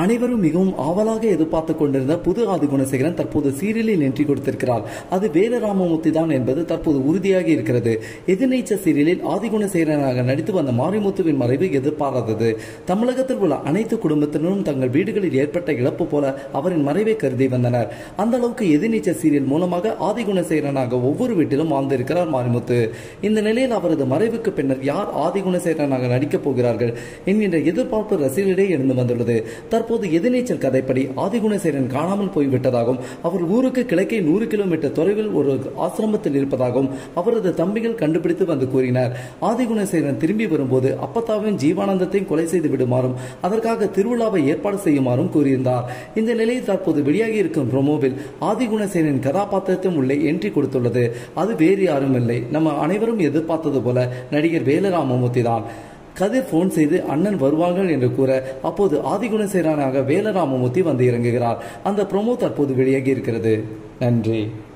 அனைவரும் மிகவும் ஆவலாக எதிர்பார்த்து கொண்டிருந்த புது ஆதி குணசேகரன் தற்போது சீரியலில் என்ட்ரி கொடுத்திருக்கிறார் அது வேலராமமூர்த்தி தான் என்பது தற்போது உறுதியாகி இருக்கிறது எதிர்நீச்ச சீரியலில் ஆதி குணசேகரனாக நடித்து வந்த மாரிமுத்துவின் மறைவு எதிர்பாராதது தமிழகத்தில் உள்ள அனைத்து குடும்பத்தினரும் தங்கள் வீடுகளில் ஏற்பட்ட இழப்பு போல அவரின் மறைவை கருதி வந்தனர் அந்த அளவுக்கு எதிர்நீச்ச சீரியல் மூலமாக ஆதி குணசேகரனாக ஒவ்வொரு வீட்டிலும் வாழ்ந்திருக்கிறார் மாரிமுத்து இந்த நிலையில் அவரது மறைவுக்கு பின்னர் யார் ஆதி குணசேகரனாக நடிக்கப் போகிறார்கள் என்கின்ற எதிர்பார்ப்பு ரசிகர்களிடையே எழுந்து வந்துள்ளது தற்போது எதிர்நீச்சல் கதைப்படி ஆதிகுணசேரன் காணாமல் போய்விட்டதாகவும் அவர் ஊருக்கு கிழக்கே நூறு கிலோமீட்டர் தொலைவில் ஒரு ஆசிரமத்தில் இருப்பதாகவும் அவரது தம்பிகள் கண்டுபிடித்து வந்து கூறினார் ஆதிகுணசேரன் திரும்பி வரும்போது அப்பத்தாவின் ஜீவானந்தத்தையும் கொலை செய்து விடுமாறும் அதற்காக திருவிழாவை ஏற்பாடு செய்யுமாறும் கூறியிருந்தார் இந்த நிலையில் தற்போது வெளியாகி இருக்கும் ப்ரோமோவில் ஆதிகுணசேனின் கதாபாத்திரத்தையும் உள்ளே என்ட்ரி கொடுத்துள்ளது அது வேறு யாரும் இல்லை நம்ம அனைவரும் எதிர்பார்த்தது போல நடிகர் வேலராமமூர்த்தி தான் கதிர் போன் செய்து அண்ணன் வருவார்கள் என்று கூற அப்போது ஆதிகுணசேரனாக வேலராமமூர்த்தி வந்து இறங்குகிறார் அந்த ப்ரோமோ தற்போது வெளியாகி இருக்கிறது நன்றி